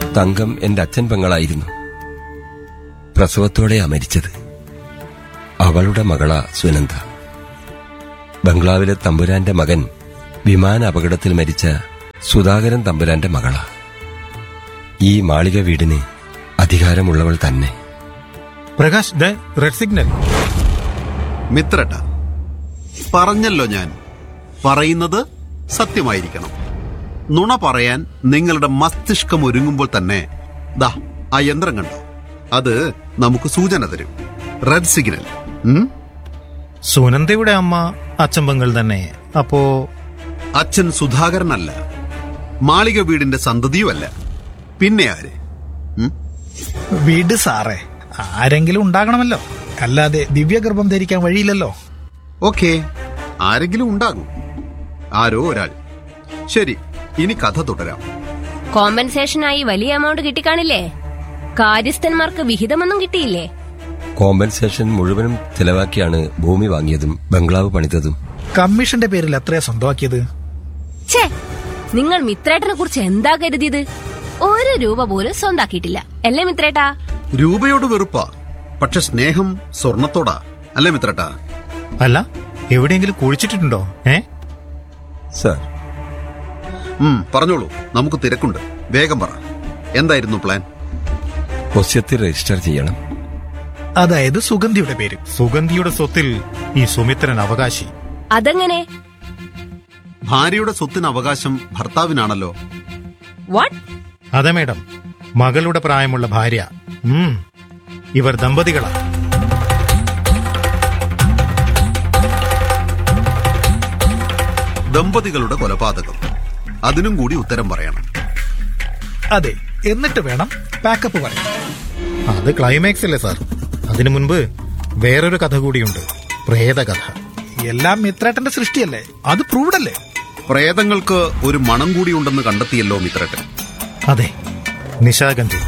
തങ്കം എന്റെ അച്ഛൻ പെങ്ങളായിരുന്നു പ്രസവത്തോടെയാ മരിച്ചത് അവളുടെ മകളാ സുനന്ദ ബംഗ്ലാവിലെ തമ്പുരാന്റെ മകൻ വിമാന അപകടത്തിൽ മരിച്ച സുധാകരൻ തമ്പുരാന്റെ മകളാ ഈ മാളിക വീടിന് അധികാരമുള്ളവൾ തന്നെ പ്രകാശ് ദേ റെഡ് സിഗ്നൽ മിത്രട്ട പറഞ്ഞല്ലോ ഞാൻ പറയുന്നത് സത്യമായിരിക്കണം നുണ പറയാൻ നിങ്ങളുടെ മസ്തിഷ്കം ഒരുങ്ങുമ്പോൾ തന്നെ ദാ ആ യന്ത്രം കണ്ടോ അത് നമുക്ക് സൂചന തരും റെഡ് സിഗ്നൽ ഉം? സുനന്ദയുടെ അമ്മ അച്ഛൻ പെങ്ങൾ തന്നെ അപ്പോ അച്ഛൻ സുധാകരനല്ല മാളിക വീടിന്റെ സന്തതിയുമല്ല പിന്നെ ആര് ഉം? വിട് സാറേ ആരെങ്കിലും ഉണ്ടാകണമല്ലോ അല്ലാതെ ദിവ്യഗർഭം ധരിക്കാൻ വഴിയില്ലല്ലോ ഓക്കേ ആരെങ്കിലും ഉണ്ടാകും ആരോ ഒരാൾ ശരി ഇനി കഥ തുടരാം കോമ്പൻസേഷനായി വലിയ എമൗണ്ട് കിട്ടിക്കാണില്ലേ കാര്യസ്ഥന്മാർക്ക് വിഹിതമൊന്നും കിട്ടിയില്ലേ കോമ്പൻസേഷൻ മുഴുവനും ചെലവാക്കിയാണ് ഭൂമി വാങ്ങിയതും ബംഗ്ലാവ് പണിതതും കമ്മീഷന്റെ പേരിൽ എത്രയാ സ്വന്തമാക്കിയത് ഛേ നിങ്ങൾ മിത്രേട്ടനെ കുറിച്ച് എന്താ കരുതിയത് ഒരു രൂപ പോലും സ്വന്താക്കിയിട്ടില്ല അല്ലേ മിത്രേട്ടാ രൂപയോട് വെറുപ്പാ പക്ഷെ സ്നേഹം സ്വർണത്തോടാ അല്ലേ മിത്രട്ടാ അല്ല എവിടെയെങ്കിലും കുഴിച്ചിട്ടുണ്ടോ ഏ സർ ഉം പറഞ്ഞോളൂ നമുക്ക് തിരക്കുണ്ട് വേഗം പറ എന്തായിരുന്നു പ്ലാൻ ഒസ്യത്തിൽ രജിസ്റ്റർ ചെയ്യണം അതായത് സുഗന്ധിയുടെ പേര് സുഗന്ധിയുടെ സ്വത്തിൽ ഈ സുമിത്രൻ അവകാശി അതെങ്ങനെ ഭാര്യയുടെ സ്വത്തിന് അവകാശം ഭർത്താവിനാണല്ലോ വാട്ട് അതെ മേഡം മകളുടെ പ്രായമുള്ള ഭാര്യ ഉം ഇവർ ദമ്പതികളാ ദമ്പതികളുടെ കൊലപാതകം അതിനും കൂടി ഉത്തരം പറയണം അതെ എന്നിട്ട് വേണം പാക്കപ്പ് പറയാൻ അത് ക്ലൈമാക്സ് അല്ലേ സാർ അതിനു മുൻപ് വേറൊരു കഥ കൂടിയുണ്ട് പ്രേതകഥ എല്ലാം മിത്രേട്ടന്റെ സൃഷ്ടിയല്ലേ അത് പ്രൂവ്ഡ് അല്ലേ പ്രേതങ്ങൾക്ക് ഒരു മണം കൂടി ഉണ്ടെന്ന് കണ്ടെത്തിയല്ലോ മിത്രട്ടൻ അതെ നിശാഗന്ധി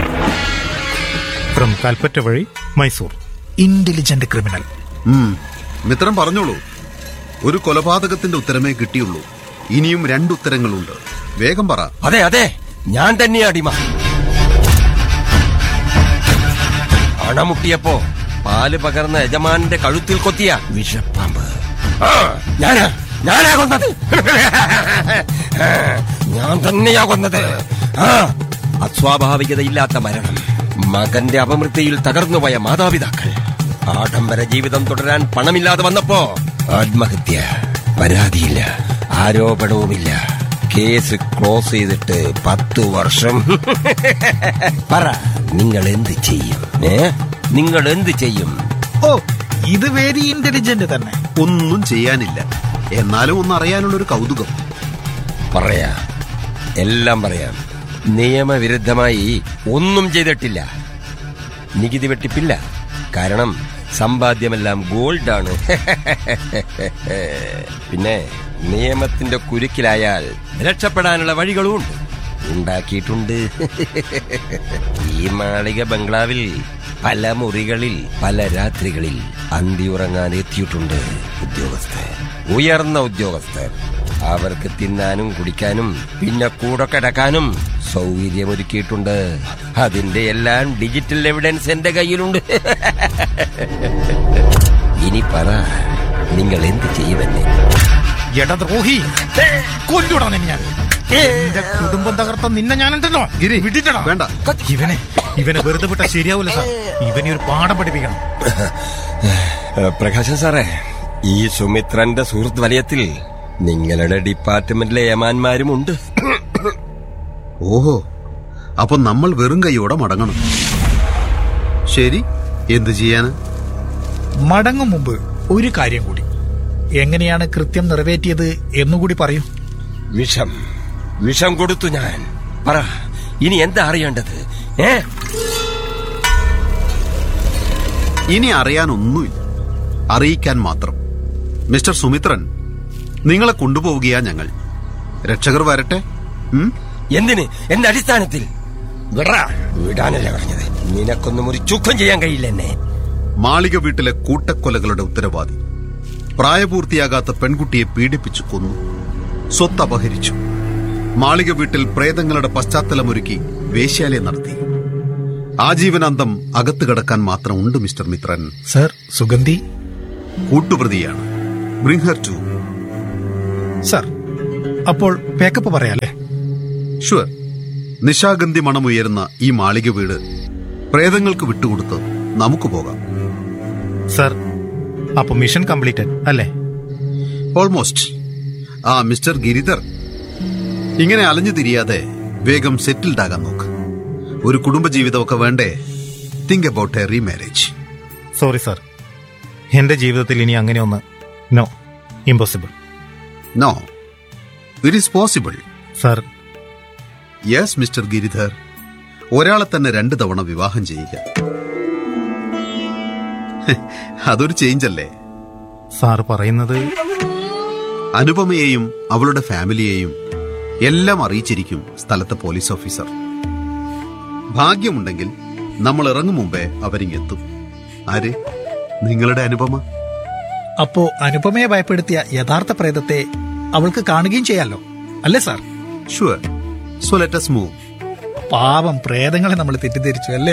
ഫ്രം കൽപ്പറ്റ വഴി മൈസൂർ ഇന്റലിജന്റ് ക്രിമിനൽ ഉം മിത്രം പറഞ്ഞോളൂ ഒരു കൊലപാതകത്തിന്റെ ഉത്തരമേ കിട്ടിയുള്ളൂ ഇനിയും രണ്ടുത്തരങ്ങളുണ്ട് വേഗം പറ അതെ അതെ ഞാൻ തന്നെയാ അടിമ അണമുട്ടിയപ്പോ പാല് പകർന്ന യജമാനന്റെ കഴുത്തിൽ കൊത്തിയ വിഷപ്പാമ്പ് ആ, ഞാനാ ഞാനാ കൊന്നത് ഞാൻ തന്നെയാ കൊന്നത് ആ, അസ്വാഭാവികതയില്ലാത്ത മരണം മകന്റെ അപമൃത്യയിൽ തകർന്നുപോയ മാതാപിതാക്കൾ ആഡംബര ജീവിതം തുടരാൻ പണമില്ലാതെ വന്നപ്പോ ആത്മഹത്യ പരാതിയില്ല ആരോപണവുമില്ല കേസ് ക്ലോസ് ചെയ്തിട്ട് പത്തു വർഷം പറ നിങ്ങൾ എന്ത് ചെയ്യും ഏ നിങ്ങൾ എന്ത് ചെയ്യും ഓ ഇത് വെരി ഇന്റലിജന്റ് തന്നെ ഒന്നും ചെയ്യാനില്ല എന്നാലും ഒന്ന് അറിയാനുള്ളൊരു കൗതുകം പറയാ എല്ലാം പറയാം നിയമവിരുദ്ധമായി ഒന്നും ചെയ്തിട്ടില്ല നികുതി വെട്ടിപ്പില്ല കാരണം സമ്പാദ്യമെല്ലാം ഗോൾഡാണ് പിന്നെ നിയമത്തിന്റെ കുരുക്കിലായാൽ രക്ഷപ്പെടാനുള്ള വഴികളും ഉണ്ട് ഉണ്ടാക്കിയിട്ടുണ്ട് ഈ മാളിക ബംഗ്ലാവിൽ പല മുറികളിൽ പല രാത്രികളിൽ അന്തി ഉറങ്ങാൻ എത്തിയിട്ടുണ്ട് ഉദ്യോഗസ്ഥർ ഉയർന്ന ഉദ്യോഗസ്ഥർ അവർക്ക് തിന്നാനും കുടിക്കാനും പിന്നെ കൂടെ കിടക്കാനും സൗകര്യമൊരുക്കിയിട്ടുണ്ട് അതിന്റെ എല്ലാം ഡിജിറ്റൽ എവിഡൻസ് എന്റെ കയ്യിലുണ്ട് ഇനി പറ നിങ്ങൾ എന്ത് ചെയ്യുമെന്നെ എടദ്രോഹി കൊല്ലുടാ നിന്നെ ഞാൻ എന്റെ കുടുംബം തകർത്ത നിന്നെ ഞാനുണ്ടല്ലോ ഗിരി വിട്ടിട്ടടാ വേണ്ട ഇവനെ ഇവനെ വെറുതെ വിട്ടാ ശരിയാവൂല സാർ ഇവനെ ഒരു പാഠം പഠിപ്പിക്കണം ഏഹ്, പ്രകാശൻ സാറേ ഈ സുമിത്രന്റെ സുഹൃത്ത് വലയത്തിൽ നിങ്ങളുടെ ഡിപ്പാർട്ട്മെന്റിലെ യമാന്മാരും ഉണ്ട് ഓഹോ അപ്പൊ നമ്മൾ വെറും കൈയോടെ മടങ്ങണം ശരി എന്ത് ചെയ്യാന് മടങ്ങും മുമ്പ് ഒരു കാര്യം കൂടി എങ്ങനെയാണ് കൃത്യം നിറവേറ്റിയത് എന്നുകൂടി പറയൂ വിഷം വിഷം കൊടുത്തു ഞാൻ പറ ഇനി എന്താ അറിയേണ്ടത് ഏ ഇനി അറിയാനൊന്നുമില്ല അറിയിക്കാൻ മാത്രം മിസ്റ്റർ സുമിത്രൻ നിങ്ങളെ കൊണ്ടുപോവുകയാ ഞങ്ങൾ രക്ഷകർ വരട്ടെ ഉം? എന്തിന് എന്റെ അടിസ്ഥാനത്തിൽ വിടറാ വിടാനല്ല പറഞ്ഞത് നിനക്കൊന്നും ഒരു ചുക്കം ചെയ്യാൻ കഴിയില്ല എന്നെ മാളിക വീട്ടിലെ കൂട്ടക്കൊലകളുടെ ഉത്തരവാദി പ്രായപൂർത്തിയാകാത്ത പെൺകുട്ടിയെ പീഡിപ്പിച്ചു കൊന്നു സ്വത്ത് അപഹരിച്ചു മാളിക വീട്ടിൽ പ്രേതങ്ങളുടെ പശ്ചാത്തലമൊരുക്കി വേശ്യാലയം നടത്തി ആജീവനാന്തം അകത്ത് കിടക്കാൻ മാത്രം ഉണ്ട് മിസ്റ്റർ മിത്രൻ സർ സുഗന്ധി കൂട്ടുപ്രതിയാണ് ബ്രിങ് ഹർ ടു സർ അപ്പോൾ പേക്കപ്പ് പറയാല്ലേ ഷുവർ നിശാഗന്ധി മണമുയരുന്ന ഈ മാളിക വീട് പ്രേതങ്ങൾക്ക് വിട്ടുകൊടുത്ത് നമുക്ക് പോകാം സർ അപ്പൊ മിഷൻ കംപ്ലീറ്റഡ് അല്ലേ ഓൾമോസ്റ്റ് ആ മിസ്റ്റർ ഗിരിധർ ഇങ്ങനെ അലഞ്ഞു തിരിയാതെ വേഗം സെറ്റിൽഡ് ആകാൻ നോക്ക് ഒരു കുടുംബജീവിതമൊക്കെ വേണ്ടേ think about a remarriage sorry sir എന്റെ ജീവിതത്തിൽ ഇനി അങ്ങനെ ഒന്ന് no impossible no it is possible sir yes mister Giridhar ഒരാളെ തന്നെ രണ്ടു തവണ വിവാഹം ചെയ്യുക ഹെ, അതൊരു ചേഞ്ച് അല്ലേ സാർ പറയുന്നത് അനുപമയെയും അവളുടെ ഫാമിലിയെയും എല്ലാം അറിയിച്ചിരിക്കും സ്ഥലത്തെ പോലീസ് ഓഫീസർ ഭാഗ്യമുണ്ടെങ്കിൽ നമ്മൾ ഇറങ്ങും മുമ്പേ അവരിങ്ങെത്തും ആര് നിങ്ങളുടെ അനുപമ അപ്പോ അനുപമയെ ഭയപ്പെടുത്തിയ യഥാർത്ഥ പ്രേതത്തെ അവൾക്ക് കാണുകയും ചെയ്യാലോ അല്ലേ sir sure so let's move പാവം പ്രേതങ്ങളെ നമ്മൾ തെറ്റിദ്ധരിച്ചു അല്ലേ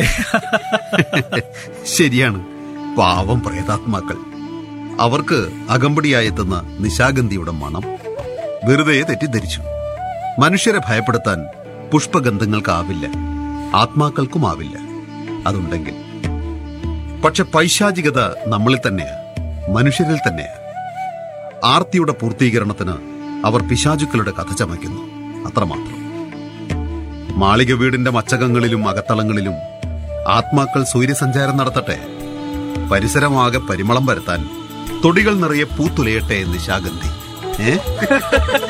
ശരിയാണ് പാവം പ്രേതാത്മാക്കൾ അവർക്ക് അകമ്പടിയായെത്തുന്ന നിശാഗന്ധിയുടെ മണം വെറുതെ തെറ്റിദ്ധരിച്ചു മനുഷ്യരെ ഭയപ്പെടുത്താൻ പുഷ്പഗന്ധങ്ങൾക്കാവില്ല ആത്മാക്കൾക്കുമാവില്ല അതുണ്ടെങ്കിൽ പക്ഷെ പൈശാചികത നമ്മളിൽ തന്നെയാ മനുഷ്യരിൽ തന്നെയാ ആർത്തിയുടെ പൂർത്തീകരണത്തിന് അവർ പിശാചുക്കളുടെ കഥ ചമയ്ക്കുന്നു അത്രമാത്രം മാളിക വീടിന്റെ മച്ചകങ്ങളിലും അകത്തളങ്ങളിലും ആത്മാക്കൾ സൂര്യസഞ്ചാരം നടത്തട്ടെ പരിസരമാകെ പരിമളം വരുത്താൻ തൊടികൾ നിറയെ പൂത്തുലയട്ടെ നിശാഗന്ധി ഏ